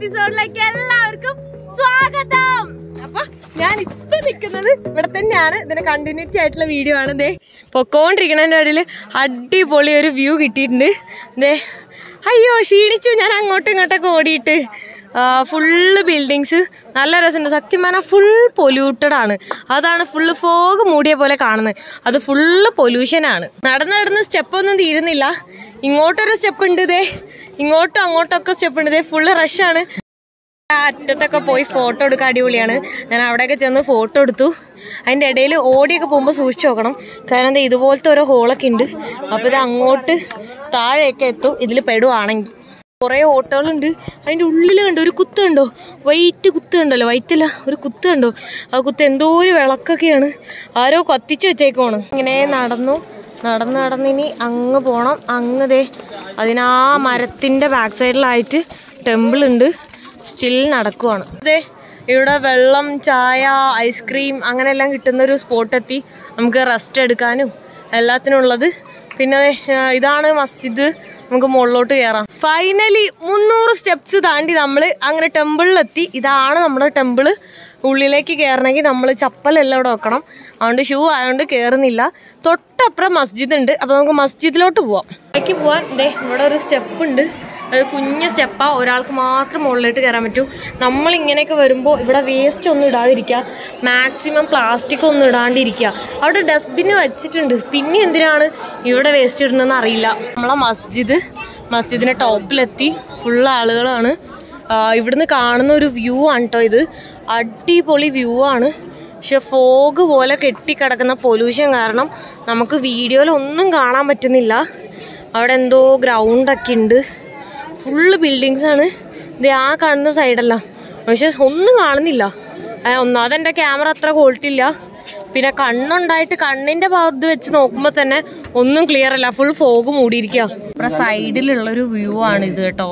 എപ്പിസോഡിലേക്ക് എല്ലാവർക്കും സ്വാഗതം അപ്പൊ ഞാൻ ഇപ്പൊ നിൽക്കുന്നത് ഇവിടെ തന്നെയാണ് ഇതിന്റെ കണ്ടിന്യൂറ്റി ആയിട്ടുള്ള വീഡിയോ ആണ് ദേ പൊക്കോണ്ടിരിക്കണതിന്റെ ഇടയിൽ അടിപൊളി ഒരു വ്യൂ കിട്ടിയിട്ടുണ്ട് ദേ അയ്യോ ക്ഷീണിച്ചു ഞാൻ അങ്ങോട്ടും ഇങ്ങോട്ടൊക്കെ ഓടിയിട്ട് ഫുള്ള് ബിൽഡിങ്സ് നല്ല രസമുണ്ട് സത്യം പറഞ്ഞാൽ ഫുൾ പൊല്യൂട്ടഡ് ആണ് അതാണ് ഫുള്ള് ഫോഗ് മൂടിയ പോലെ കാണുന്നത് അത് ഫുള്ള് പൊല്യൂഷൻ ആണ് നടന്ന് നടന്ന് സ്റ്റെപ്പ് ഒന്നും തീരുന്നില്ല ഇങ്ങോട്ടൊരു സ്റ്റെപ്പ് ഉണ്ട് ഇതേ ഇങ്ങോട്ടും അങ്ങോട്ടൊക്കെ സ്റ്റെപ്പ് ഉണ്ട് ഇതേ ഫുള്ള് റഷാണ് ആ അറ്റത്തൊക്കെ പോയി ഫോട്ടോ എടുക്കാൻ അടിപൊളിയാണ് ഞാൻ അവിടെയൊക്കെ ചെന്ന് ഫോട്ടോ എടുത്തു അതിൻ്റെ ഇടയിൽ ഓടിയൊക്കെ പോകുമ്പോൾ സൂക്ഷിച്ചു നോക്കണം കാരണം ദേ ഇതുപോലത്തെ ഓരോ ഹോളൊക്കെ ഉണ്ട് അപ്പോൾ ഇത് അങ്ങോട്ട് താഴെയൊക്കെ എത്തും ഇതിൽ പെടുവാണെങ്കിൽ കുറേ ഓട്ടോകളുണ്ട് അതിൻ്റെ ഉള്ളിൽ കണ്ടോ ഒരു കുത്ത് കണ്ടോ വൈറ്റ് കുത്ത് കണ്ടല്ലോ വൈറ്റല്ല ഒരു കുത്ത് കണ്ടോ ആ കുത്ത് എന്തോ ഒരു വിളക്കൊക്കെയാണ് ആരോ കത്തിച്ച് വെച്ചേക്കുവാണ് ഇങ്ങനെ നടന്നു നടന്ന് നടന്നിനി അങ്ങ് പോണം അങ്ങ് ദേ അതിനാ മരത്തിൻ്റെ ബാക്ക് സൈഡിലായിട്ട് ടെമ്പിൾ ഉണ്ട് സ്റ്റിൽ നടക്കുവാണ് അതെ ഇവിടെ വെള്ളം ചായ ഐസ്ക്രീം അങ്ങനെയെല്ലാം കിട്ടുന്ന ഒരു സ്പോട്ട് എത്തി നമുക്ക് റെസ്റ്റ് എടുക്കാനും എല്ലാത്തിനും ഉള്ളത് പിന്നെ ദേ, ആ, ഇതാണ് മസ്ജിദ് നമുക്ക് മുകളിലോട്ട് കയറാം ഫൈനലി മുന്നൂറ് സ്റ്റെപ്സ് താണ്ടി നമ്മൾ അങ്ങനെ ടെമ്പിളിലെത്തി ഇതാണ് നമ്മുടെ ടെമ്പിള് ഉള്ളിലേക്ക് കയറണമെങ്കിൽ നമ്മൾ ചപ്പലെല്ലാം ഇവിടെ വെക്കണം അതുകൊണ്ട് ഷൂ ആയതുകൊണ്ട് കയറുന്നില്ല തൊട്ടപ്പുറം മസ്ജിദ് ഉണ്ട് അപ്പോൾ നമുക്ക് മസ്ജിദിലോട്ട് പോവാം ഇതിലേക്ക് പോവാൻ ദേ ഇവിടെ ഒരു സ്റ്റെപ്പ് ഉണ്ട് അത് കുഞ്ഞ സ്റ്റെപ്പാ ഒരാൾക്ക് മാത്രം മുകളിലോട്ട് കയറാൻ പറ്റൂ നമ്മൾ ഇങ്ങനെയൊക്കെ വരുമ്പോൾ ഇവിടെ വേസ്റ്റ് ഒന്നും ഇടാതിരിക്കുക മാക്സിമം പ്ലാസ്റ്റിക് ഒന്നും ഇടാണ്ടിരിക്കുക അവിടെ ഡസ്റ്റ്ബിന് വെച്ചിട്ടുണ്ട് പിന്നെ എന്തിനാണ് ഇവിടെ വേസ്റ്റ് ഇടുന്നതെന്ന് അറിയില്ല നമ്മളെ മസ്ജിദ് മസ്ജിദിന്റെ ടോപ്പിലെത്തി ഫുൾ ആളുകളാണ് ആ, ഇവിടുന്ന് കാണുന്ന ഒരു വ്യൂ ആണ് കേട്ടോ ഇത് അടിപൊളി വ്യൂ ആണ് പക്ഷെ ഫോഗ് പോലെ കെട്ടിക്കിടക്കുന്ന പൊല്യൂഷൻ കാരണം നമുക്ക് വീഡിയോയിൽ ഒന്നും കാണാൻ പറ്റുന്നില്ല അവിടെ എന്തോ ഗ്രൗണ്ടൊക്കെ ഉണ്ട് ഫുള്ള് ബിൽഡിങ്സ് ആണ് ഇത് ആ കാണുന്ന സൈഡല്ല പക്ഷെ ഒന്നും കാണുന്നില്ല ആ, ഒന്നാമത് എൻ്റെ ക്യാമറ അത്ര ക്വാളിറ്റി ഇല്ല പിന്നെ കണ്ണുണ്ടായിട്ട് കണ്ണിന്റെ പവർ ഇത് വെച്ച് നോക്കുമ്പോൾ തന്നെ ഒന്നും ക്ലിയർ അല്ല ഫുൾ ഫോഗ് മൂടിയിരിക്കുക ഇവിടെ സൈഡിലുള്ളൊരു വ്യൂ ആണ് ഇത് കേട്ടോ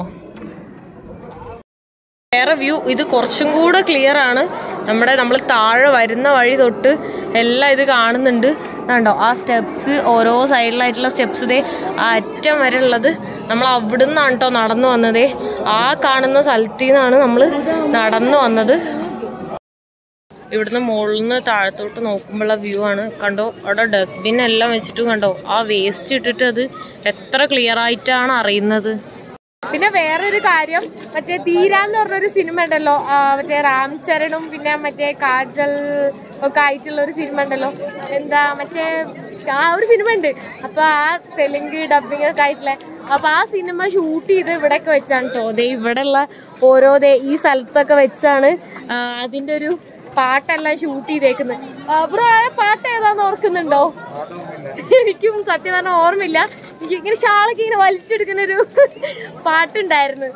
വേറെ വ്യൂ ഇത് കുറച്ചും കൂടെ ക്ലിയർ ആണ് നമ്മുടെ നമ്മൾ താഴെ വരുന്ന വഴി തൊട്ട് എല്ലാം ഇത് കാണുന്നുണ്ട് കണ്ടോ ആ സ്റ്റെപ്സ് ഓരോ സൈഡിലായിട്ടുള്ള സ്റ്റെപ്സ് ഇതേ ആ അറ്റം വരെ ഉള്ളത് നമ്മൾ അവിടെ നിന്നാണ് കേട്ടോ നടന്നു വന്നതേ ആ കാണുന്ന സ്ഥലത്തു നിന്നാണ് നമ്മൾ നടന്നു വന്നത് ഇവിടുന്ന് മുകളിൽ നിന്ന് താഴത്തോട്ട് നോക്കുമ്പോഴുള്ള വ്യൂ ആണ് കണ്ടോ അവിടെ ഡസ്റ്റ്ബിൻ എല്ലാം വെച്ചിട്ട് കണ്ടോ ആ വേസ്റ്റ് ഇട്ടിട്ട് അത് എത്ര ക്ലിയർ ആയിട്ടാണ് അറിയുന്നത് പിന്നെ വേറൊരു കാര്യം മറ്റേ ധീര എന്ന് പറഞ്ഞൊരു സിനിമ ഉണ്ടല്ലോ ആ, മറ്റേ രാം ചരണും പിന്നെ മറ്റേ കാജൽ ഒക്കെ ആയിട്ടുള്ള ഒരു സിനിമ ഉണ്ടല്ലോ എന്താ മറ്റേ ആ ഒരു സിനിമ ഉണ്ട് അപ്പൊ ആ തെലുങ്ക് ഡബിങ് ഒക്കെ ആയിട്ടുള്ള അപ്പൊ ആ സിനിമ ഷൂട്ട് ചെയ്ത് ഇവിടെയൊക്കെ വെച്ചാണ് കേട്ടോ ദേ ഇവിടെയുള്ള ഓരോ ദേ ഈ സ്ഥലത്തൊക്കെ വെച്ചാണ് ആ, അതിന്റെ ഒരു പാട്ടെല്ലാം ഷൂട്ട് ചെയ്തേക്കുന്നത് ബ്രോ ആ പാട്ട് ഏതാന്ന് ഓർക്കുന്നുണ്ടോ എനിക്കും സത്യം പറഞ്ഞാൽ ഓർമ്മയില്ല എനിക്ക് ഇങ്ങനെ ഷാളൊക്കെ ഇങ്ങനെ വലിച്ചെടുക്കുന്ന ഒരു പാട്ടുണ്ടായിരുന്നു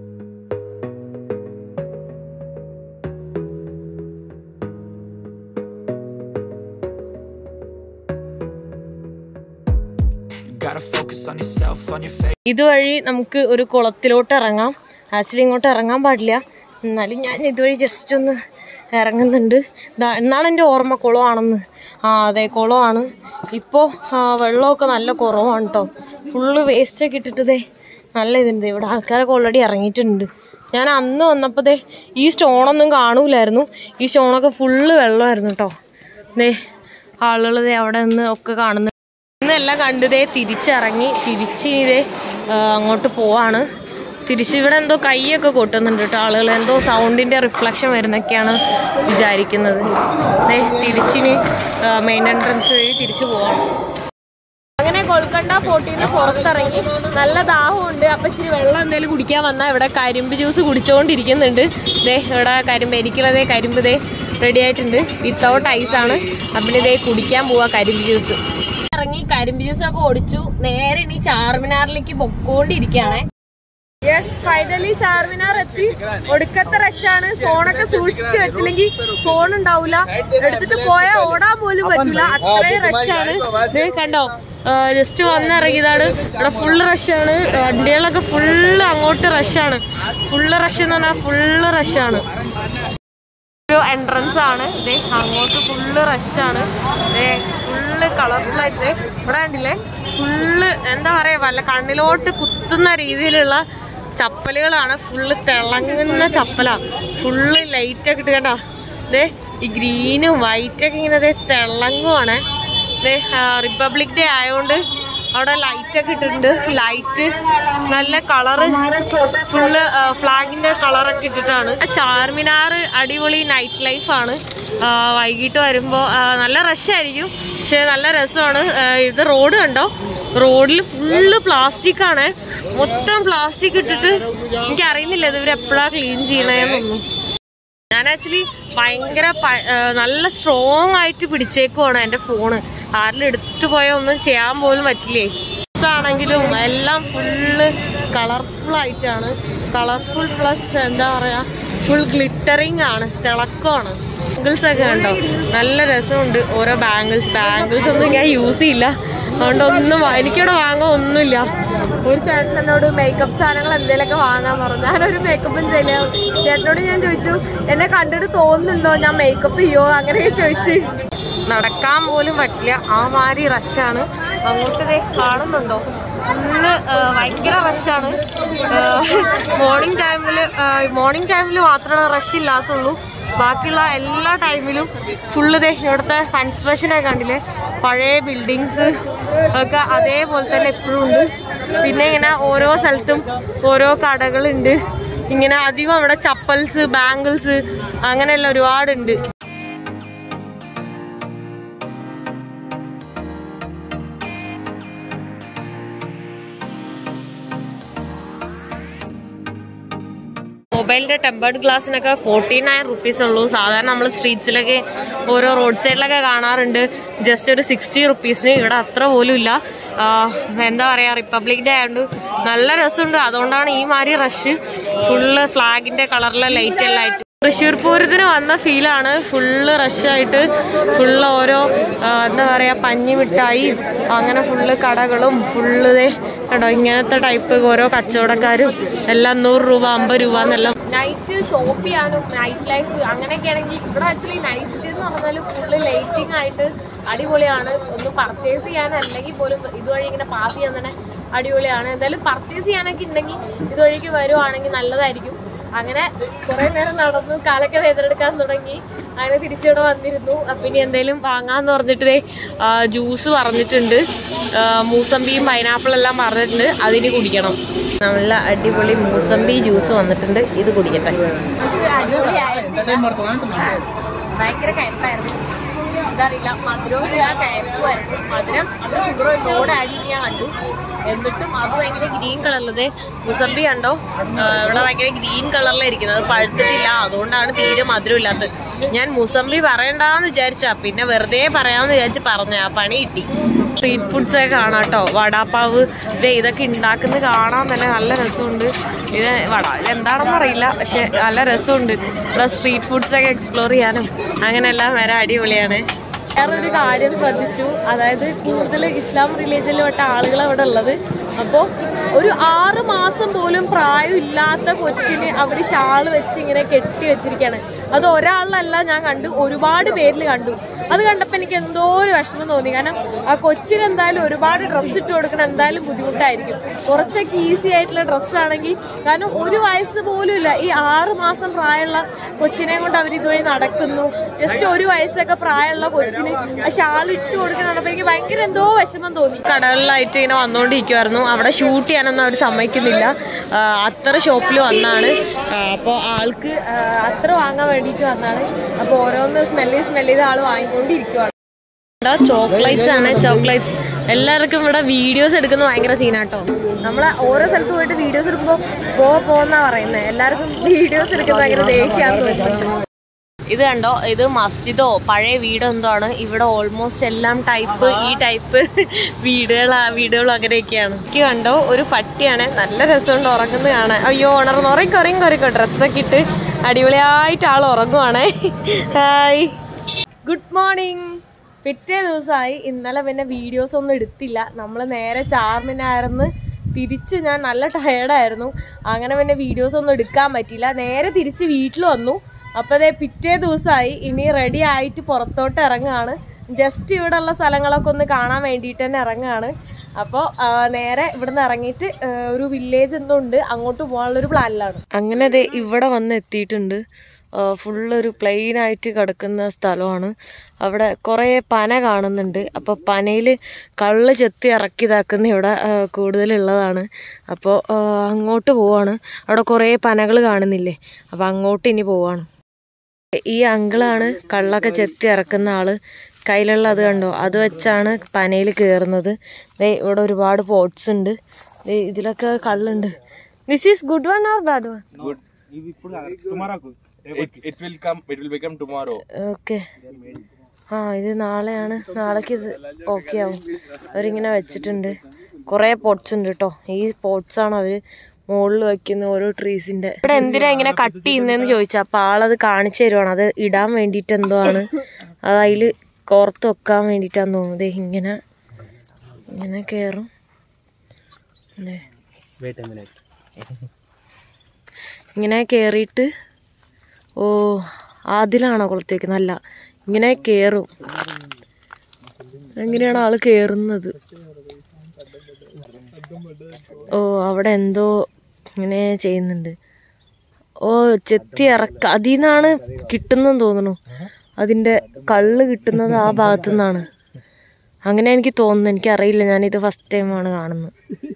Gotta focus on yourself, on your faith. ഇതുവഴി നമുക്ക് ഒരു കുളത്തിലോട്ട് ഇറങ്ങാം ആക്ച്വലി ഇങ്ങോട്ട് ഇറങ്ങാൻ പാടില്ല എന്നാലും ഞാൻ ഇതുവഴി ജസ്റ്റ് ഒന്ന് ഇറങ്ങുന്നുണ്ട് ദാ- എന്നാണ് എൻ്റെ ഓർമ്മ കുളമാണെന്ന് ആ അതെ കുളമാണ് ഇപ്പോൾ വെള്ളമൊക്കെ നല്ല കുറവാണ് കേട്ടോ ഫുള്ള് വേസ്റ്റൊക്കെ ഇട്ടിട്ടതേ നല്ല ഇതുണ്ട് ഇവിടെ ആൾക്കാരൊക്കെ ഓൾറെഡി ഇറങ്ങിയിട്ടുണ്ട് ഞാൻ അന്ന് വന്നപ്പോൾ ദേ ഈ സ്റ്റോണൊന്നും കാണൂലായിരുന്നു ഈ സ്റ്റോണൊക്കെ ഫുള്ള് വെള്ളമായിരുന്നു കേട്ടോ ദേ ആളുകൾ ദേ അവിടെ നിന്ന് ഒക്കെ കാണുന്നു ഇന്നെല്ലാം കണ്ടതേ തിരിച്ചിറങ്ങി തിരിച്ച് ഇതേ ആ, അങ്ങോട്ട് പോവാണ് തിരിച്ച് ഇവിടെ എന്തോ കൈയൊക്കെ കൊട്ടുന്നുണ്ട് കേട്ടോ ആളുകൾ എന്തോ സൗണ്ടിന്റെ റിഫ്ലക്ഷൻ വരുന്നൊക്കെയാണ് വിചാരിക്കുന്നത് ദേ തിരിച്ചിനി മെയിൻ എൻട്രൻസ് വഴി തിരിച്ചു പോവാണ് അങ്ങനെ കൊൽക്കണ്ട ഫോർട്ടീന്ന് പുറത്തിറങ്ങി നല്ല ദാഹമുണ്ട് അപ്പൊ ഇച്ചിരി വെള്ളം എന്തെങ്കിലും കുടിക്കാൻ വന്നാൽ ഇവിടെ കരിമ്പ് ജ്യൂസ് കുടിച്ചുകൊണ്ടിരിക്കുന്നുണ്ട് ദേ ഇവിടെ കരിമ്പ് എനിക്കുള്ളതേ കരിമ്പ് ദേ റെഡി ആയിട്ടുണ്ട് വിത്തൗട്ട് ഐസ് ആണ് അപ്പം ഇതേ കുടിക്കാൻ പോവാ കരിമ്പ് ജ്യൂസ് ഇറങ്ങി കരിമ്പ് ജ്യൂസ് ഒക്കെ ഓടിച്ചു നേരെ ഇനി ചാർമിനാറിലേക്ക് പൊക്കോണ്ടിരിക്കുകയാണേ യെസ് ഫൈനലി ചാർമിനാർ എത്തി ഒടുക്കത്തെ റഷാണ് ഫോണൊക്കെ സൂക്ഷിച്ചു വെച്ചില്ലെങ്കിൽ ഫോൺ ഉണ്ടാവില്ല എടുത്തിട്ട് പോയാൽ ഓടാൻ പോലും പറ്റില്ല അത്രയും റഷാണ് ഇത് കണ്ടോ ജസ്റ്റ് വന്നിറങ്ങിയതാണ് ഇവിടെ ഫുള്ള് റഷാണ് വണ്ടികളൊക്കെ ഫുള്ള് അങ്ങോട്ട് റഷാണ് ഫുള്ള് റഷ് എന്ന് പറഞ്ഞാൽ ഫുള്ള് റഷാണ് ഒരു എൻട്രൻസ് ആണ് ഇതേ അങ്ങോട്ട് ഫുള്ള് റഷാണ് ഇതേ ഫുള്ള് കളർഫുൾ ആയിട്ട് ഇവിടെ കണ്ടില്ലേ ഫുള്ള് എന്താ പറയാ വല്ല കണ്ണിലോട്ട് കുത്തുന്ന രീതിയിലുള്ള ചപ്പലുകളാണ് ഫുള്ള് തിളങ്ങുന്ന ചപ്പലാ ഫുള്ള് ലൈറ്റ് ഒക്കെ ഇട്ട് കണ്ടോ ദേ ഈ ഗ്രീനും വൈറ്റ് ഒക്കെ ഇങ്ങനെ ദേ തിളങ്ങുവാണ് ദേ റിപ്പബ്ലിക് ഡേ ആയതുകൊണ്ട് അവിടെ ലൈറ്റ് ഒക്കെ ഇട്ടിട്ടുണ്ട് ലൈറ്റ് നല്ല കളറ് ഫുള്ള് ഫ്ലാഗിന്റെ കളറൊക്കെ ഇട്ടിട്ടാണ് ചാർമിനാർ അടിപൊളി നൈറ്റ് ലൈഫാണ് വൈകിട്ട് വരുമ്പോൾ നല്ല റഷ് ആയിരിക്കും പക്ഷെ നല്ല രസമാണ് ആ, ഇത് റോഡ് കണ്ടോ റോഡിൽ ഫുള്ള് പ്ലാസ്റ്റിക് ആണ് മൊത്തം പ്ലാസ്റ്റിക് ഇട്ടിട്ട് എനിക്ക് അറിയുന്നില്ല ഇത് ഇവർ എപ്പോഴാണ് ക്ലീൻ ചെയ്യണേന്നൊന്നും ഞാൻ ആക്ച്വലി ഭയങ്കര പ- ആ, നല്ല സ്ട്രോങ് ആയിട്ട് പിടിച്ചേക്കുവാണ് എൻ്റെ ഫോണ് ആരിലും എടുത്തിട്ട് പോയാൽ ഒന്നും ചെയ്യാൻ പോലും പറ്റില്ലേ ആണെങ്കിലും എല്ലാം ഫുള്ള് കളർഫുൾ ആയിട്ടാണ് കളർഫുൾ പ്ലസ് എന്താ പറയാ ഫുൾ ഗ്ലിറ്ററിങ് ആണ് തിളക്കമാണ് ബാംഗിൾസ് ഒക്കെ കണ്ടോ നല്ല രസമുണ്ട് ഓരോ ബാംഗിൾസ് ബാംഗിൾസ് ഒന്നും ഞാൻ യൂസ് ചെയ്യില്ല അതുകൊണ്ട് ഒന്നും വാ- എനിക്കിവിടെ വാങ്ങാൻ ഒന്നുമില്ല ഒരു ചേട്ടൻ എന്നോട് മേക്കപ്പ് സാധനങ്ങൾ എന്തെങ്കിലുമൊക്കെ വാങ്ങാൻ പറഞ്ഞു ഞാനൊരു മേക്കപ്പും ചെയ്യില്ല ചേട്ടനോട് ഞാൻ ചോദിച്ചു എന്നെ കണ്ടിട്ട് തോന്നുന്നുണ്ടോ ഞാൻ മേക്കപ്പ് ചെയ്യോ അങ്ങനെയൊക്കെ ചോദിച്ചു നടക്കാൻ പോലും പറ്റില്ല ആ മാതിരി റഷാണ് അങ്ങോട്ട് ദേ കാണുന്നുണ്ടോ ഫുള്ള് ഭയങ്കര റഷാണ് മോർണിംഗ് ടൈമിൽ മോർണിംഗ് ടൈമിൽ മാത്രമേ റഷ് ഇല്ലാത്തുള്ളൂ ബാക്കിയുള്ള എല്ലാ ടൈമിലും ഫുള്ള് ദേ ഇവിടുത്തെ കൺസ്ട്രക്ഷനൊക്കെ കണ്ടില്ലേ പഴയ ബിൽഡിങ്സ് ഒക്കെ അതേപോലെ തന്നെ എപ്പോഴും ഉണ്ട് പിന്നെ ഇങ്ങനെ ഓരോ സ്ഥലത്തും ഓരോ കടകളുണ്ട് ഇങ്ങനെ അധികം അവിടെ ചപ്പൽസ് ബാംഗിൾസ് അങ്ങനെയുള്ള ഒരുപാടുണ്ട് മൊബൈലിന്റെ ടെമ്പേർഡ് ഗ്ലാസ്സിനൊക്കെ ഫോർട്ടി നയൻ റുപ്പീസ് ഉള്ളൂ സാധാരണ നമ്മൾ സ്ട്രീറ്റ്സിലൊക്കെ ഓരോ റോഡ് സൈഡിലൊക്കെ കാണാറുണ്ട് ജസ്റ്റ് ഒരു സിക്സ്റ്റി റുപ്പീസിന് ഇവിടെ അത്ര പോലും ഇല്ല ആ, എന്താ പറയാ റിപ്പബ്ലിക് ഡേ ആയതുകൊണ്ട് നല്ല രസമുണ്ട് അതുകൊണ്ടാണ് ഈ മാതിരി റഷ് ഫുള്ള് ഫ്ലാഗിന്റെ കളറിലെ ലൈറ്റ് എല്ലാം ആയിട്ട് തൃശ്ശൂർ പൂരത്തിന് വന്ന ഫീലാണ് ഫുള്ള് റഷായിട്ട് ഫുള്ള് ഓരോ ആ, എന്താ പറയാ പഞ്ഞി മിഠായി അങ്ങനെ ഫുള്ള് കടകളും ഫുള്ള് ദേ കേട്ടോ ഇങ്ങനത്തെ ടൈപ്പ് ഓരോ കച്ചവടക്കാരും എല്ലാം നൂറ് രൂപ അമ്പത് രൂപ എന്നെല്ലാം നൈറ്റ് ഷോപ്പ് ചെയ്യാനും നൈറ്റ് ലൈഫ് അങ്ങനെയൊക്കെ ആണെങ്കിൽ ഇവിടെ ആക്ച്വലി നൈറ്റ് എന്ന് പറഞ്ഞാൽ ഫുള്ള് ലൈറ്റിംഗ് ആയിട്ട് അടിപൊളിയാണ് ഒന്ന് പർച്ചേസ് ചെയ്യാൻ അല്ലെങ്കിൽ പോലും ഇതുവഴി ഇങ്ങനെ പാസ് ചെയ്യാൻ തന്നെ അടിപൊളിയാണ് എന്തായാലും പർച്ചേസ് ചെയ്യാനൊക്കെ ഉണ്ടെങ്കിൽ ഇതുവഴിക്ക് വരുവാണെങ്കിൽ നല്ലതായിരിക്കും അങ്ങനെ കുറെ നേരം നടന്നു കാലൊക്കെ വേദനെടുക്കാൻ തുടങ്ങി അങ്ങനെ തിരിച്ചിവിടെ വന്നിരുന്നു അപ്പൊ ഇനി എന്തെങ്കിലും വാങ്ങാന്ന് പറഞ്ഞിട്ട് ദേ ജ്യൂസ് പറഞ്ഞിട്ടുണ്ട് ആ, മൂസമ്പിയും പൈനാപ്പിൾ എല്ലാം പറഞ്ഞിട്ടുണ്ട് അതിന് കുടിക്കണം നല്ല അടിപൊളി മൂസമ്പി ജ്യൂസ് വന്നിട്ടുണ്ട് ഇത് കുടിക്കട്ടെ ഭയങ്കര കയപ്പായിരുന്നു ഇതറിയില്ല മധുരവും ഇല്ല കയപ്പുമായിരുന്നു മധുരം അത് ഷുഗർ ലോഡ് ആഡ് ചെയ്ത് ഞാൻ കണ്ടു എന്നിട്ടും അത് ഭയങ്കര ഗ്രീൻ കളറിലത് മുസമ്പി കണ്ടോ ആ, ഇവിടെ ഭയങ്കര ഗ്രീൻ കളറിലായിരിക്കുന്നത് അത് പഴുത്തിട്ടില്ല അതുകൊണ്ടാണ് തീരെ മധുരം ഇല്ലാത്തത് ഞാൻ മുസമ്പി പറയണ്ടാന്ന് വിചാരിച്ചാ പിന്നെ വെറുതെ പറയാമെന്ന് വിചാരിച്ച് പറഞ്ഞ ആ പണി കിട്ടി സ്ട്രീറ്റ് ഫുഡ്സ് ഒക്കെ കാണാം കേട്ടോ വടാപ്പാവ് ദേ ഇതൊക്കെ ഉണ്ടാക്കുന്നത് കാണാൻ തന്നെ നല്ല രസമുണ്ട് ഇത് വട ഇത് എന്താണെന്ന് അറിയില്ല പക്ഷെ നല്ല രസമുണ്ട് ഇവിടെ സ്ട്രീറ്റ് ഫുഡ്സ് ഒക്കെ എക്സ്പ്ലോർ ചെയ്യാനും അങ്ങനെയെല്ലാം വരെ അടിപൊളിയാണ് വേറൊരു കാര്യം ശ്രദ്ധിച്ചു അതായത് കൂടുതൽ ഇസ്ലാം റിലീജിയനിൽ പെട്ട ആളുകൾ അവിടെ ഉള്ളത് അപ്പോൾ ഒരു ആറ് മാസം പോലും പ്രായമില്ലാത്ത കൊച്ചിന് അവർ ഷാള് വെച്ച് ഇങ്ങനെ കെട്ടി വെച്ചിരിക്കുകയാണ് അത് ഒരാളിലല്ല ഞാൻ കണ്ടു ഒരുപാട് പേരിൽ കണ്ടു അത് കണ്ടപ്പോൾ എനിക്ക് എന്തോ ഒരു വിഷമം തോന്നി കാരണം ആ കൊച്ചിന് എന്തായാലും ഒരുപാട് ഡ്രസ്സ് ഇട്ട് കൊടുക്കണം എന്തായാലും ബുദ്ധിമുട്ടായിരിക്കും കുറച്ചൊക്കെ ഈസി ആയിട്ടുള്ള ഡ്രസ്സാണെങ്കിൽ കാരണം ഒരു വയസ്സ് പോലും ഇല്ല ഈ ആറ് മാസം പ്രായമുള്ള കൊച്ചിനെ കൊണ്ട് അവർ ഇതുവഴി നടക്കുന്നു ജസ്റ്റ് ഒരു വയസ്സൊക്കെ പ്രായമുള്ള കൊച്ചിന് ആ ഷാൾ ഇട്ട് കൊടുക്കണപ്പോൾ എനിക്ക് ഭയങ്കര എന്തോ വിഷമം തോന്നി കടകളിലായിട്ട് ഇങ്ങനെ വന്നുകൊണ്ടിരിക്കുമായിരുന്നു അവിടെ ഷൂട്ട് ചെയ്യാനൊന്നും അവർ സമ്മതിക്കുന്നില്ല ആ, അത്ര ഷോപ്പിൽ വന്നാണ് അപ്പോൾ ആൾക്ക് ആ, അത്ര വാങ്ങാൻ വേണ്ടിയിട്ട് വന്നാണ് അപ്പോൾ ഓരോന്ന് സ്മെല്ല് സ്മെല്ല് ചെയ്ത ആൾ വാങ്ങിക്കൊണ്ടിരിക്കുവാണ് ചോക്ലേറ്റ്സ് ആണ് ചോക്ലേറ്റ്സ് എല്ലാവർക്കും ഇവിടെ വീഡിയോസ് എടുക്കുന്ന ഭയങ്കര സീനാട്ടോ നമ്മൾ ഓരോ സ്ഥലത്ത് പോയിട്ട് വീഡിയോസ് എടുക്കുമ്പോൾ പോ പോന്നാ പറയുന്നത് എല്ലാവർക്കും വീഡിയോസ് എടുക്കുന്നത് ഭയങ്കര ദേഷ്യമാണെന്ന് തോന്നുന്നു ഇത് കണ്ടോ ഇത് മസ്ജിദോ പഴയ വീടോ എന്തോ ആണ് ഇവിടെ ഓൾമോസ്റ്റ് എല്ലാം ടൈപ്പ് ഈ ടൈപ്പ് വീടുകളാ വീടുകളും അങ്ങനെയൊക്കെയാണ് എനിക്ക് കണ്ടോ ഒരു പട്ടിയാണ് നല്ല രസമുണ്ട് ഉറങ്ങുന്നത് കാണാൻ അയ്യോ ഉണർന്ന് ഉറങ്ങി ഉറങ്ങി ഉറങ്ങോ ഡ്രസ്സൊക്കെ ഇട്ട് അടിപൊളിയായിട്ട് ആൾ ഉറങ്ങുവാണേ ഹായ് ഗുഡ് മോർണിംഗ് പിറ്റേ ദിവസമായി ഇന്നലെ പിന്നെ വീഡിയോസ് ഒന്നും എടുത്തില്ല നമ്മൾ നേരെ ചാർമിനാർന്ന് തിരിച്ച് ഞാൻ നല്ല ടയേർഡായിരുന്നു അങ്ങനെ പിന്നെ വീഡിയോസ് ഒന്നും എടുക്കാൻ പറ്റിയില്ല നേരെ തിരിച്ച് വീട്ടിൽ വന്നു അപ്പോൾ അതേ പിറ്റേ ദിവസമായി ഇനി റെഡി ആയിട്ട് പുറത്തോട്ട് ഇറങ്ങുകയാണ് ജസ്റ്റ് ഇവിടെ ഉള്ള സ്ഥലങ്ങളൊക്കെ ഒന്ന് കാണാൻ വേണ്ടിയിട്ട് തന്നെ ഇറങ്ങുകയാണ് അപ്പോൾ നേരെ ഇവിടുന്ന് ഇറങ്ങിയിട്ട് ആ, ഒരു വില്ലേജ് എന്തോ ഉണ്ട് അങ്ങോട്ട് പോകാനുള്ള ഒരു പ്ലാനിലാണ് അങ്ങനെ അതെ ഇവിടെ വന്ന് എത്തിയിട്ടുണ്ട് ഫുള്ളൊരു പ്ലെയിൻ ആയിട്ട് കിടക്കുന്ന സ്ഥലമാണ് അവിടെ കുറേ പന കാണുന്നുണ്ട് അപ്പോൾ പനയിൽ കള്ള് ചെത്തി ഇറക്കി ഇതാക്കുന്ന ഇവിടെ ആ, കൂടുതലുള്ളതാണ് അപ്പോൾ അങ്ങോട്ട് പോവാണ് അവിടെ കുറേ പനകൾ കാണുന്നില്ലേ അപ്പോൾ അങ്ങോട്ട് ഇനി പോവാണ് ഈ അങ്കിളാണ് കള്ളൊക്കെ ചെത്തി ഇറക്കുന്ന ആള് കയ്യിലുള്ള അത് കണ്ടോ അത് വെച്ചാണ് പനയിൽ കയറുന്നത് ദേ ഇവിടെ ഒരുപാട് പോട്ട്സ് ഉണ്ട് ദേ ഇതിലൊക്കെ കള്ളുണ്ട് this is good one or bad one Good. It, it will come. It will become tomorrow. Okay ആ ഇത് നാളെയാണ് നാളേക്ക് ഇത് ഓക്കെ ആവും അവരിങ്ങനെ വെച്ചിട്ടുണ്ട് കുറേ പോട്ട്സ് ഉണ്ട് കേട്ടോ ഈ പോട്ട്സ് ആണ് അവര് മുകളിൽ വെക്കുന്ന ഓരോ ട്രീസിന്റെ ഇവിടെ എന്തിനാ ഇങ്ങനെ കട്ട് ചെയ്യുന്നതെന്ന് ചോദിച്ചാ അപ്പൊ ആളത് കാണിച്ചു തരുവാണ് അത് ഇടാൻ വേണ്ടിയിട്ട് എന്തോ ആണ് അത് അതിൽ കോർത്ത് വെക്കാൻ വേണ്ടിയിട്ടാന്ന് തോന്നുന്നത് ദേ ഇങ്ങനെ ഇങ്ങനെ കയറും ദേ. ഇങ്ങനെ കയറിയിട്ട് ഓ അതിലാണോ കൊളുത്തി വെക്കുന്നത് അല്ല ഇങ്ങനെ കയറും എങ്ങനെയാണ് ആള് കയറുന്നത് ഓ അവിടെ എന്തോ ഇങ്ങനെ ചെയ്യുന്നുണ്ട് ഓ ചെത്തി ഇറക്ക അതിൽ നിന്നാണ് കിട്ടുന്നെന്ന് തോന്നുന്നു അതിന്റെ കള്ള് കിട്ടുന്നത് ആ ഭാഗത്തു നിന്നാണ് അങ്ങനെ എനിക്ക് തോന്നുന്നു എനിക്കറിയില്ല ഞാനിത് ഫസ്റ്റ് ടൈമാണ് കാണുന്നത്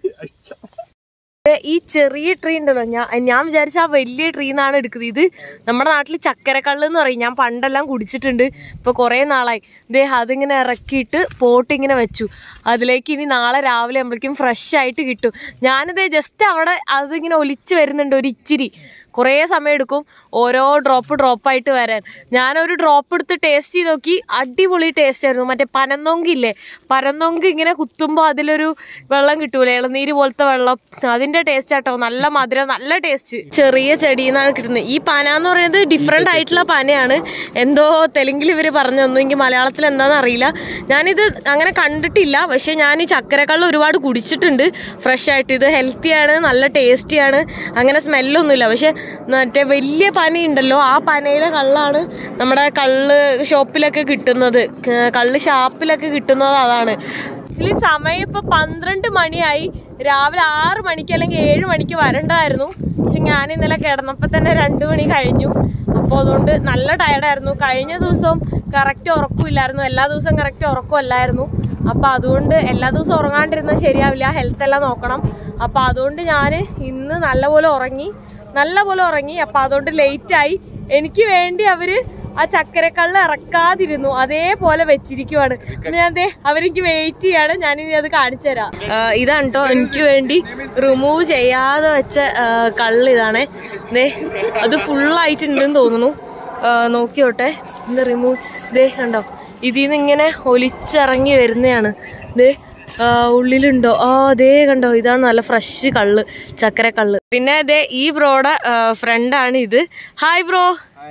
ഈ ചെറിയ ട്രീ ഉണ്ടല്ലോ ഞാൻ ഞാൻ വിചാരിച്ച ആ വലിയ ട്രീ എന്നാണ് എടുക്കുന്നത് ഇത് നമ്മുടെ നാട്ടിൽ ചക്കരക്കള്ള് എന്ന് പറയും ഞാൻ പണ്ടെല്ലാം കുടിച്ചിട്ടുണ്ട് ഇപ്പൊ കുറെ നാളായി ദേ അതിങ്ങനെ ഇറക്കിയിട്ട് പോട്ട് ഇങ്ങനെ വെച്ചു അതിലേക്ക് ഇനി നാളെ രാവിലെ ആകുമ്പോഴേക്കും ഫ്രഷ് ആയിട്ട് കിട്ടും ഞാനിത് ജസ്റ്റ് അവിടെ അതിങ്ങനെ ഒലിച്ചു വരുന്നുണ്ട് ഒരു ഇച്ചിരി കുറേ സമയം എടുക്കും ഓരോ ഡ്രോപ്പ് ഡ്രോപ്പ് ആയിട്ട് വരാൻ ഞാനൊരു ഡ്രോപ്പ് എടുത്ത് ടേസ്റ്റ് ചെയ്ത് നോക്കി അടിപൊളി ടേസ്റ്റ് ആയിരുന്നു മറ്റേ പനന്നൊങ്കില്ലേ പനന്നൊങ്ക് ഇങ്ങനെ കുത്തുമ്പോൾ അതിലൊരു വെള്ളം കിട്ടൂലേ ഇളനീര് പോലത്തെ വെള്ളം അതിന്റെ ടേസ്റ്റ് ആട്ടോ നല്ല മധുരം നല്ല ടേസ്റ്റ് ചെറിയ ചെടിയിൽ നിന്നാണ് കിട്ടുന്നത് ഈ പന എന്ന് പറയുന്നത് ഡിഫറെന്റ് ആയിട്ടുള്ള പനയാണ് എന്തോ തെലുങ്കിൽ ഇവര് പറഞ്ഞു തന്നു എനിക്ക് മലയാളത്തിൽ എന്താണെന്ന് അറിയില്ല ഞാനിത് അങ്ങനെ കണ്ടിട്ടില്ല പക്ഷെ ഞാൻ ഈ ചക്കരക്കള്ള് ഒരുപാട് കുടിച്ചിട്ടുണ്ട് ഫ്രഷ് ആയിട്ട് ഇത് ഹെൽത്തിയാണ് നല്ല ടേസ്റ്റിയാണ് അങ്ങനെ സ്മെല്ലൊന്നുമില്ല പക്ഷെ മറ്റേ വലിയ പന ഉണ്ടല്ലോ ആ പനയിലെ കള്ളാണ് നമ്മുടെ കള്ള് ഷോപ്പിലൊക്കെ കിട്ടുന്നത് ക- കള്ള് ഷാപ്പിലൊക്കെ കിട്ടുന്നത് അതാണ് ആക്ച്വലി സമയം ഇപ്പൊ പന്ത്രണ്ട് മണിയായി രാവിലെ ആറ് മണിക്ക് അല്ലെങ്കിൽ ഏഴ് മണിക്ക് വരണ്ടായിരുന്നു പക്ഷെ ഞാൻ ഇന്നലെ കിടന്നപ്പോ തന്നെ രണ്ടു മണി കഴിഞ്ഞു അപ്പോൾ അതുകൊണ്ട് നല്ല ടയർഡായിരുന്നു കഴിഞ്ഞ ദിവസവും കറക്റ്റ് ഉറക്കമില്ലായിരുന്നു എല്ലാ ദിവസവും കറക്റ്റ് ഉറക്കമല്ലായിരുന്നു അപ്പൊ അതുകൊണ്ട് എല്ലാ ദിവസവും ഉറങ്ങാണ്ടിരുന്നാൽ ശരിയാവില്ല ഹെൽത്ത് എല്ലാം നോക്കണം അപ്പൊ അതുകൊണ്ട് ഞാൻ ഇന്ന് നല്ലപോലെ ഉറങ്ങി നല്ലപോലെ ഉറങ്ങി അപ്പൊ അതുകൊണ്ട് ലേറ്റ് ആയി എനിക്ക് വേണ്ടി അവര് ആ ചക്കരക്കള്ള് ഇറക്കാതിരുന്നു അതേപോലെ വെച്ചിരിക്കുവാണ് പിന്നെ ഞാൻ ദേ അവരെനിക്ക് വെയിറ്റ് ചെയ്യാണ് ഞാനിനി അത് കാണിച്ചു തരാം ഇതാണ് കേട്ടോ എനിക്ക് വേണ്ടി റിമൂവ് ചെയ്യാതെ വെച്ച ആ, കള്ള് ഇതാണേ ദേ അത് ഫുള്ളായിട്ടുണ്ടെന്ന് തോന്നുന്നു ആ, നോക്കിയോട്ടെ ഇന്ന് റിമൂവ് ദേ കണ്ടോ ഇതിൽ നിന്ന് ഇങ്ങനെ ഒലിച്ചിറങ്ങി വരുന്നതാണ് ദേ ആ, ഉള്ളിലുണ്ടോ ആ ദേ കണ്ടോ ഇതാണ് നല്ല ഫ്രഷ് കള്ള് ചക്കര കള്ള് പിന്നെ ദേ ഈ ബ്രോയുടെ ഫ്രണ്ടാണ് ഇത് ഹായ് ബ്രോ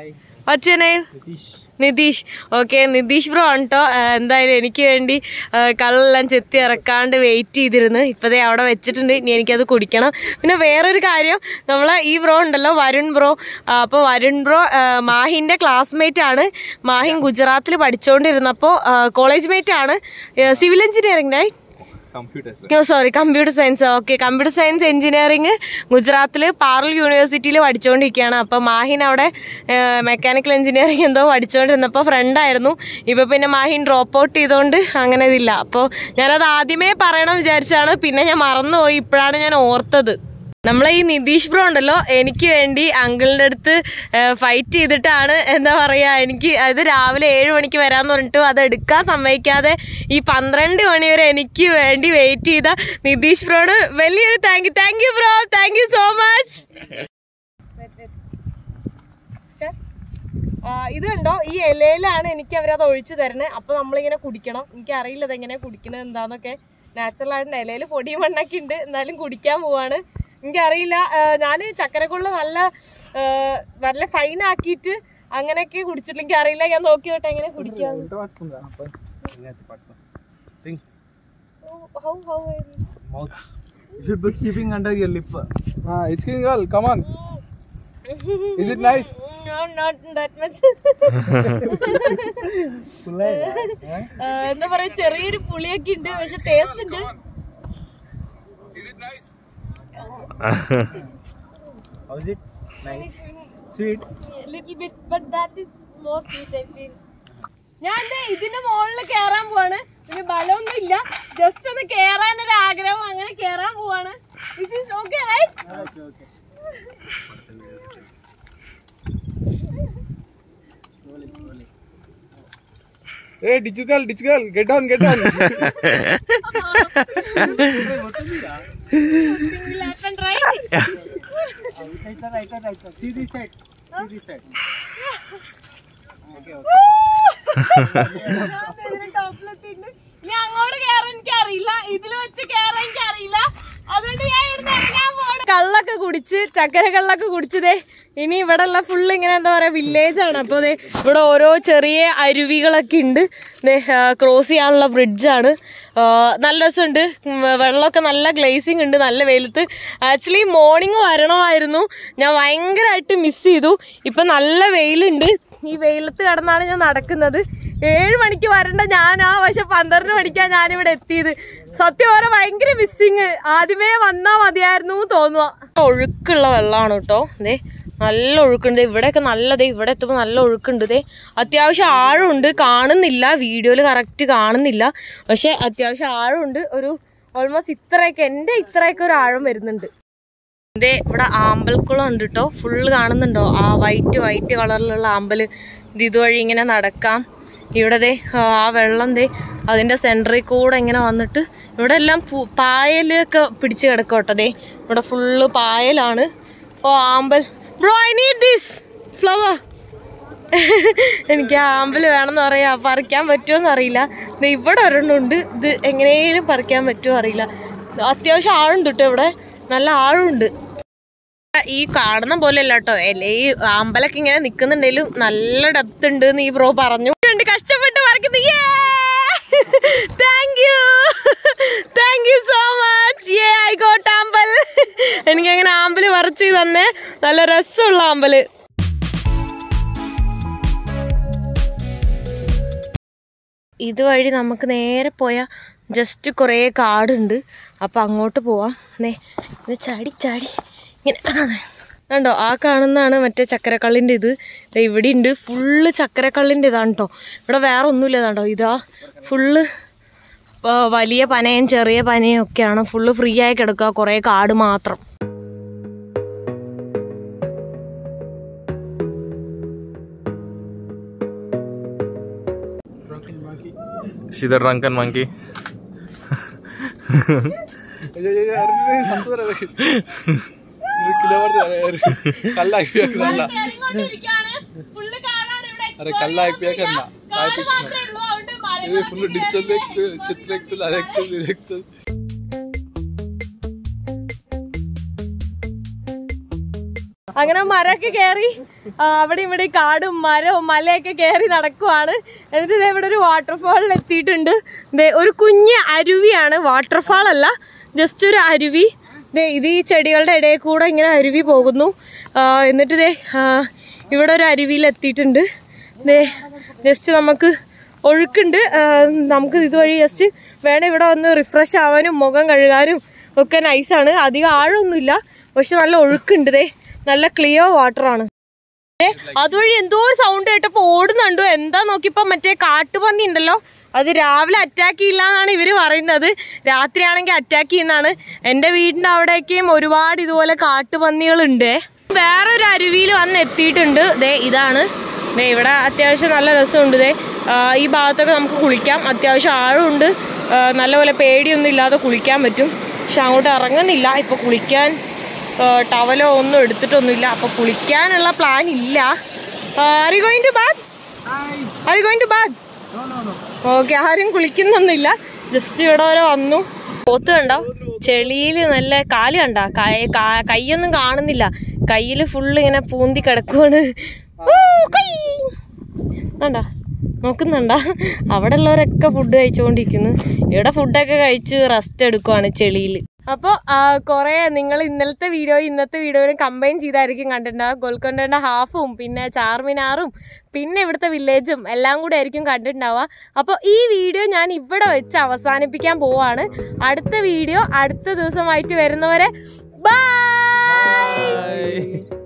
വച്ചനെ നിതീഷ് ഓക്കെ നിതീഷ് ബ്രോ ആണ് കേട്ടോ എന്തായാലും എനിക്ക് വേണ്ടി ആ, കള്ളെല്ലാം ചെത്തി ഇറക്കാണ്ട് വെയിറ്റ് ചെയ്തിരുന്നു ഇപ്പതേ അവിടെ വെച്ചിട്ടുണ്ട് ഇനി എനിക്കത് കുടിക്കണം പിന്നെ വേറൊരു കാര്യം നമ്മളെ ഈ ബ്രോ ഉണ്ടല്ലോ വരുൺ ബ്രോ അപ്പോൾ വരുൺ ബ്രോ ആ, മാഹിന്റെ ക്ലാസ്മേറ്റ് ആണ് മാഹിൻ ഗുജറാത്തിൽ പഠിച്ചുകൊണ്ടിരുന്നപ്പോൾ കോളേജ് മേറ്റ് ആണ് civil engineering right sorry computer science okay computer science engineering ഗുജറാത്തിൽ പാറൽ യൂണിവേഴ്സിറ്റിയിൽ പഠിച്ചുകൊണ്ടിരിക്കുകയാണ് അപ്പോൾ മാഹിൻ അവിടെ മെക്കാനിക്കൽ എഞ്ചിനീയറിംഗ് എന്തോ പഠിച്ചുകൊണ്ടിരുന്നപ്പോൾ ഫ്രണ്ടായിരുന്നു ഇപ്പോൾ പിന്നെ മാഹിൻ ഡ്രോപ്പ് ഔട്ട് ചെയ്തുകൊണ്ട് അങ്ങനെ ഇതില്ല അപ്പോൾ ഞാനത് ആദ്യമേ പറയണം വിചാരിച്ചാണ് പിന്നെ ഞാൻ മറന്നുപോയി ഇപ്പോഴാണ് ഞാൻ ഓർത്തത് നമ്മളെ ഈ നിതീഷ് ബ്രോ ഉണ്ടല്ലോ എനിക്ക് വേണ്ടി അങ്കിളിന്റെ അടുത്ത് ഫൈറ്റ് ചെയ്തിട്ടാണ് എന്താ പറയാ എനിക്ക് അത് രാവിലെ ഏഴ് മണിക്ക് വരാന്ന് പറഞ്ഞിട്ട് അത് എടുക്കാൻ സമ്മതിക്കാതെ ഈ പന്ത്രണ്ട് മണി വരെ എനിക്ക് വേണ്ടി വെയിറ്റ് ചെയ്ത നിതീഷ് ബ്രോട് വലിയൊരു thank you thank you bro thank you so much ഇത് കണ്ടോ ഈ ഇലയിലാണ് എനിക്ക് അവരത് ഒഴിച്ചു തരുന്നത് അപ്പൊ നമ്മളിങ്ങനെ കുടിക്കണം എനിക്ക് അറിയില്ല അതെങ്ങനെ കുടിക്കണത് എന്താന്നൊക്കെ നാച്ചുറൽ ആയിട്ട് ഇലയിൽ പൊടി മണ്ണൊക്കെ ഉണ്ട് എന്നാലും കുടിക്കാൻ പോവാണ് എനിക്കറിയില്ല ഞാൻ ചക്കരക്കുള്ള നല്ല ആ, നല്ല ഫൈൻ ആക്കിയിട്ട് അങ്ങനെയൊക്കെ കുടിച്ചിട്ടില്ല എനിക്ക് അറിയില്ല ഞാൻ നോക്കി നോട്ടെ എങ്ങനെ കുടിക്കാം How, how are you? You should be keeping under your lip. Ah, it's king girl. Come on. Is it nice? No, not that much. ആ, എന്താ പറയാ ചെറിയൊരു പുളിയൊക്കെ ഉണ്ട് പക്ഷെ ടേസ്റ്റ് ഉണ്ട് How's it? Nice. Sweet. little bit but that is more sweet I feel ഞാൻ ദേ ഇതിന്റെ മുകളിൽ കേറാൻ പോവാണ് പിന്നെ ബലമൊന്നും ഇല്ല ജസ്റ്റ് ഒന്ന് കേറാൻ ഒരു ആഗ്രഹം അങ്ങനെ കേറാൻ പോവാണ് this is okay right Okay, okay. Slowly, slowly. Hey, digital, digital, get on, get on. Left and right Right side, right side, right side. See this side. See this side. Okay, okay. ടോപ്പിലെത്തിണ്ട് ഇനി അങ്ങോട്ട് കേറാൻ എനിക്ക് അറിയില്ല ഇതിൽ വെച്ച് കേറാൻ എനിക്ക് അറിയില്ല അതുകൊണ്ട് ഞാൻ ഇവിടുന്ന് ഇറങ്ങാൻ പോവാണ് കള്ളൊക്കെ കുടിച്ച് ചക്കര കള്ളൊക്കെ കുടിച്ചതേ ഇനി ഇവിടെ ഉള്ള ഫുള്ള് ഇങ്ങനെ എന്താ പറയാ വില്ലേജ് ആണ് അപ്പോൾ ദേ ഇവിടെ ഓരോ ചെറിയ അരുവികളൊക്കെ ഉണ്ട് ദേ ക്രോസ് ചെയ്യാനുള്ള ബ്രിഡ്ജാണ് നല്ല രസമുണ്ട് ഉം, വെള്ളമൊക്കെ നല്ല ഗ്ലേസിങ് ഉണ്ട് നല്ല വെയിലത്ത് ആക്ച്വലി മോർണിംഗ് വരണമായിരുന്നു ഞാൻ ഭയങ്കരമായിട്ട് മിസ് ചെയ്തു ഇപ്പം നല്ല വെയിലുണ്ട് ഈ വെയിലത്ത് കിടന്നാണ് ഞാൻ നടക്കുന്നത് ഏഴ് മണിക്ക് വരേണ്ട ഞാനാ പക്ഷെ പന്ത്രണ്ട് മണിക്കാ ഞാനിവിടെ എത്തിയത് സത്യം പറഞ്ഞാൽ ഭയങ്കര മിസ്സിങ് ആദ്യമേ വന്നാ മതിയായിരുന്നു തോന്നുക ഒഴുക്കുള്ള വെള്ളമാണ് കേട്ടോ ദേ നല്ല ഒഴുക്കുണ്ട് ദേ ഇവിടെയൊക്കെ നല്ല ദേ ഇവിടെ എത്തുമ്പോൾ നല്ല ഒഴുക്കുണ്ട് ദേ അത്യാവശ്യം ആഴമുണ്ട് കാണുന്നില്ല വീഡിയോയിൽ കറക്റ്റ് കാണുന്നില്ല പക്ഷെ അത്യാവശ്യം ആഴമുണ്ട് ഒരു ഓൾമോസ്റ്റ് ഇത്രയൊക്കെ എൻ്റെ ഇത്രയൊക്കെ ഒരു ആഴം വരുന്നുണ്ട് ദേ ഇവിടെ ആമ്പൽക്കുളം ഉണ്ട് കേട്ടോ ഫുള്ള് കാണുന്നുണ്ടോ ആ വൈറ്റ് വൈറ്റ് കളറിലുള്ള ആമ്പല് ഇത് ഇതുവഴി ഇങ്ങനെ നടക്കാം ഇവിടെ ദേ ആ വെള്ളം ദേ അതിന്റെ സെന്ററിൽ കൂടെ ഇങ്ങനെ വന്നിട്ട് ഇവിടെ എല്ലാം പു- പായലൊക്കെ പിടിച്ച് കിടക്കും കേട്ടോ ദേ ഇവിടെ ഫുള്ള് പായലാണ് ഓ ആമ്പൽ bro I need this flower എനിക്ക് ആ ആമ്പൽ വേണമെന്ന് പറയാ പറിക്കാൻ പറ്റുമോന്ന് അറിയില്ല ദേ ഇവിടെ ഒരെണ്ണമുണ്ട് ഇത് എങ്ങനെയും പറിക്കാൻ പറ്റുമോ അറിയില്ല അത്യാവശ്യം ആഴുണ്ട് കേട്ടോ ഇവിടെ നല്ല ആഴുണ്ട് ഈ കാണുന്ന പോലെ അല്ല കേട്ടോ ഈ അമ്പലൊക്കെ ഇങ്ങനെ നിക്കുന്നുണ്ടെങ്കിലും നല്ല ഡെപ്ത് ഉണ്ട് എന്ന് ഈ ബ്രോ പറഞ്ഞു ഉണ്ട് കഷ്ടപ്പെട്ട് പറിക്കുന്നു thank you thank you so much ah I got ആമ്പൽ എനിക്ക് അങ്ങനെ ആമ്പല് പറിച്ച് തന്നെ നല്ല രസമുള്ള ആമ്പല് ഇതുവഴി നമുക്ക് നേരെ പോയാൽ ജസ്റ്റ് കുറേ കാടുണ്ട് അപ്പം അങ്ങോട്ട് പോവാം നേ ഇത് ചാടി ചാടി ഇങ്ങനെ ആ, കണ്ടോ ആ കാണുന്നതാണ് മറ്റേ ചക്കരക്കള്ളിൻ്റെ ഇത് ദേ ഇവിടെ ഉണ്ട് ഫുള്ള് ചക്കരക്കള്ളിൻ്റെ ഇതാണ് കേട്ടോ ഇവിടെ വേറെ ഒന്നുമില്ല ഇതാണ്ടോ ഇതാ ഫുള്ള് ആ, വലിയ പനയും ചെറിയ പനയും ഒക്കെയാണ് ഫുള്ള് ഫ്രീ ആയി കിടക്കുക കുറേ കാട് മാത്രം She's a drunken monkey. कल आई पिया करना अरे कल आई पिया करना काय पिक्चर ये फुल डिजिटल देखते चित्र देखते देखते देखते അങ്ങനെ മരമൊക്കെ കയറി അവിടെ ഇവിടെ കാടും മരവും മലയൊക്കെ കയറി നടക്കുവാണ് എന്നിട്ട് ദേ ഇവിടെ ഒരു വാട്ടർഫാളിൽ എത്തിയിട്ടുണ്ട് ദേ ഒരു കുഞ്ഞ് അരുവിയാണ് വാട്ടർഫാൾ അല്ല ജസ്റ്റ് ഒരു അരുവി ദേ ഇത് ഈ ചെടികളുടെ ഇടയിൽ കൂടെ ഇങ്ങനെ അരുവി പോകുന്നു ആ, എന്നിട്ട് ദേ ആ, ഇവിടെ ഒരു അരുവിയിൽ എത്തിയിട്ടുണ്ട് ദേ ജസ്റ്റ് നമുക്ക് ഒഴുക്കുണ്ട് ആ, നമുക്ക് ഇതുവഴി ജസ്റ്റ് വേണം ഇവിടെ വന്ന് റിഫ്രഷ് ആവാനും മുഖം കഴുകാനും ഒക്കെ നൈസാണ് അധികം ആഴമൊന്നുമില്ല പക്ഷെ നല്ല ഒഴുക്കുണ്ട് ദേ നല്ല ക്ലിയർ വാട്ടർ ആണ് ഏ, അതുവഴി എന്തോ ഒരു സൗണ്ട് കേട്ടപ്പോ ഓടുന്നുണ്ടോ എന്താ നോക്കിയപ്പോ മറ്റേ കാട്ടുപന്നി ഉണ്ടല്ലോ അത് രാവിലെ അറ്റാക്ക് ചെയ്യില്ല എന്നാണ് ഇവര് പറയുന്നത് രാത്രിയാണെങ്കിൽ അറ്റാക്ക് ചെയ്യുന്നതാണ് എന്റെ വീടിന്റെ അവിടേക്കും ഒരുപാട് ഇതുപോലെ കാട്ടുപന്നികളുണ്ട് വേറൊരു അരുവിയിൽ വന്ന് എത്തിയിട്ടുണ്ട് ദേ ഇതാണ് ദേ ഇവിടെ അത്യാവശ്യം നല്ല രസമുണ്ട് ദേ ആ, ഈ ഭാഗത്തൊക്കെ നമുക്ക് കുളിക്കാം അത്യാവശ്യം ആഴമുണ്ട് ആ, നല്ലപോലെ പേടിയൊന്നും ഇല്ലാതെ കുളിക്കാൻ പറ്റും പക്ഷെ അങ്ങോട്ട് ഇറങ്ങുന്നില്ല ഇപ്പൊ കുളിക്കാൻ ടവലോ ഒന്നും എടുത്തിട്ടൊന്നുമില്ല അപ്പൊ കുളിക്കാനുള്ള പ്ലാൻ ഇല്ല ആര് ഗോയിങ് ടു ബാത്ത് ആര് ഗോയിങ് ടു ബാത്ത് ഓക്കെ ആരും കുളിക്കുന്നൊന്നുമില്ല ജസ്റ്റ് ഇവിടെ വരെ വന്നു പോത്ത് കണ്ടോ ചെളിയിൽ നല്ല കാല് കണ്ട കൈയൊന്നും കാണുന്നില്ല കയ്യിൽ ഫുള്ള് ഇങ്ങനെ പൂന്തി കിടക്കുവാണ് ഊ, കൈ. കണ്ടാ നോക്കുന്നുണ്ടാ അവിടെ ഉള്ളവരൊക്കെ ഫുഡ് കഴിച്ചുകൊണ്ടിരിക്കുന്നു ഇവിടെ ഫുഡൊക്കെ കഴിച്ച് റെസ്റ്റ് എടുക്കുവാണ് ചെളിയിൽ അപ്പോൾ കുറേ നിങ്ങൾ ഇന്നലത്തെ വീഡിയോ ഇന്നത്തെ വീഡിയോയും കമ്പൈൻ ചെയ്തായിരിക്കും കണ്ടിട്ടുണ്ടാവുക ഗോൽക്കൊണ്ടയുടെ ഹാഫും പിന്നെ ചാർമിനാറും പിന്നെ ഇവിടുത്തെ വില്ലേജും എല്ലാം കൂടെ ആയിരിക്കും കണ്ടിട്ടുണ്ടാവുക അപ്പോൾ ഈ വീഡിയോ ഞാൻ ഇവിടെ വെച്ച് അവസാനിപ്പിക്കാൻ പോവാണ് അടുത്ത വീഡിയോ അടുത്ത ദിവസമായിട്ട് വരുന്നവരെ ബൈ Bye.